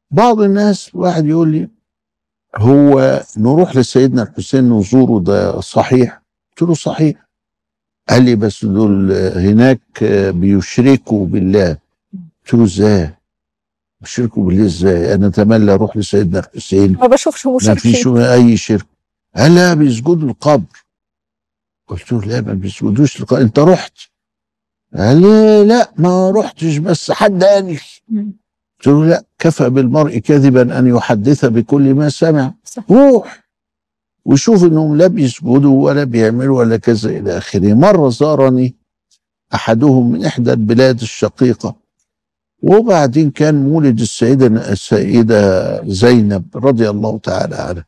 بعض الناس واحد يقول لي هو نروح لسيدنا الحسين نزوره ده صحيح قلت له صحيح قال لي بس دول هناك بيشركوا بالله قلت له ازاي بيشركوا بالله ازاي انا اتمنى اروح لسيدنا الحسين ما بشوفش ما فيش مشركين اي شرك قال لا بيسجدوا القبر قلت له لا ما بيسجدوش القبر انت رحت قال لي لا ما رحتش بس حد قال لي مم. قلت له لا كفى بالمرء كذبا ان يحدث بكل ما سمع صح. روح وشوف انهم لا بيسجدوا ولا بيعملوا ولا كذا الى اخره مره زارني احدهم من احدى البلاد الشقيقه وبعدين كان مولد السيده السيده زينب رضي الله تعالى عنها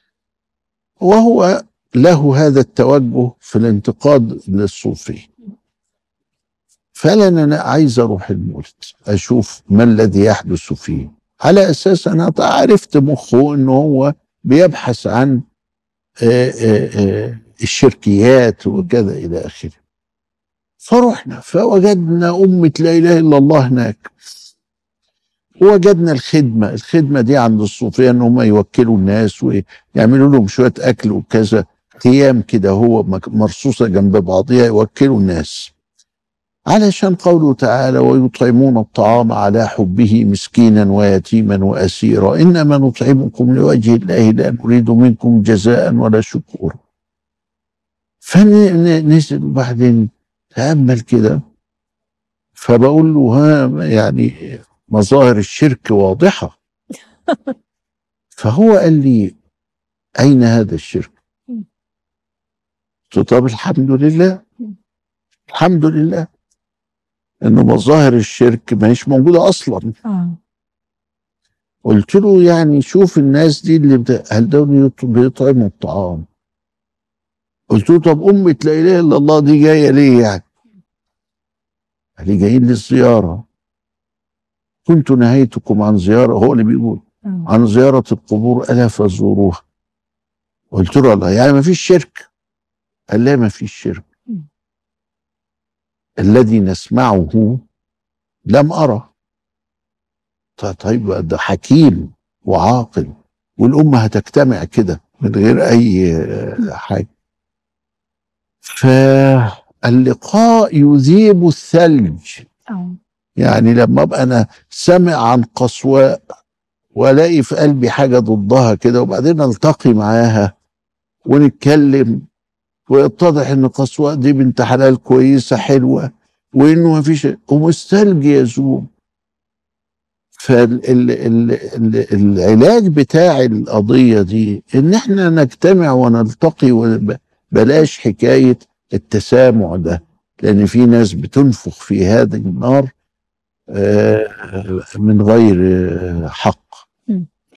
وهو له هذا التوجه في الانتقاد للصوفي فقال انا عايز اروح المولد اشوف ما الذي يحدث فيه على اساس انا عرفت مخه انه هو بيبحث عن آه، آه، آه، الشركيات وكذا الى اخره فرحنا فوجدنا أمة لا إله إلا الله هناك ووجدنا الخدمة الخدمة دي عند الصوفية إن هم يوكلوا الناس ويعملوا لهم شوية أكل وكذا قيام كده هو مك- مرصوصة جنب بعضها يوكلوا الناس علشان قوله تعالى ويطعمون الطعام على حبه مسكينا ويتيما وأسيرا إنما نطعمكم لوجه الله لا نريد منكم جزاء ولا شكورا فنزل وبعدين تأمل كده فبقول له ها يعني مظاهر الشرك واضحة فهو قال لي أين هذا الشرك قلت له طب الحمد لله الحمد لله انه مظاهر الشرك ما هيش موجوده اصلا اه قلت له يعني شوف الناس دي اللي بت... هل دول يط- بيطعموا الطعام قلت له طب أمة لا إله إلا الله دي جاية ليه يعني قال لي جايين للزيارة كنت نهيتكم عن زيارة هو اللي بيقول آه. عن زيارة القبور ألا فزوروها قلت له الله يعني ما فيش شرك قال لا ما فيش شرك مم. الذي نسمعه لم أرى ط- طيب ده حكيم وعاقل والأمة هتجتمع كده من غير أي آه، حاجة فاللقاء يذيب الثلج اه يعني لما ابقى انا سامع عن قصواء والاقي في قلبي حاجه ضدها كده وبعدين التقي معاها ونتكلم ويتضح ان قصواء دي بنت حلال كويسه حلوه وانه ما فيش ومستلج يذوب فالعلاج بتاع القضيه دي ان احنا نجتمع ونلتقي وبلاش حكايه التسامع ده لان في ناس بتنفخ في هذه النار آه، من غير آه، حق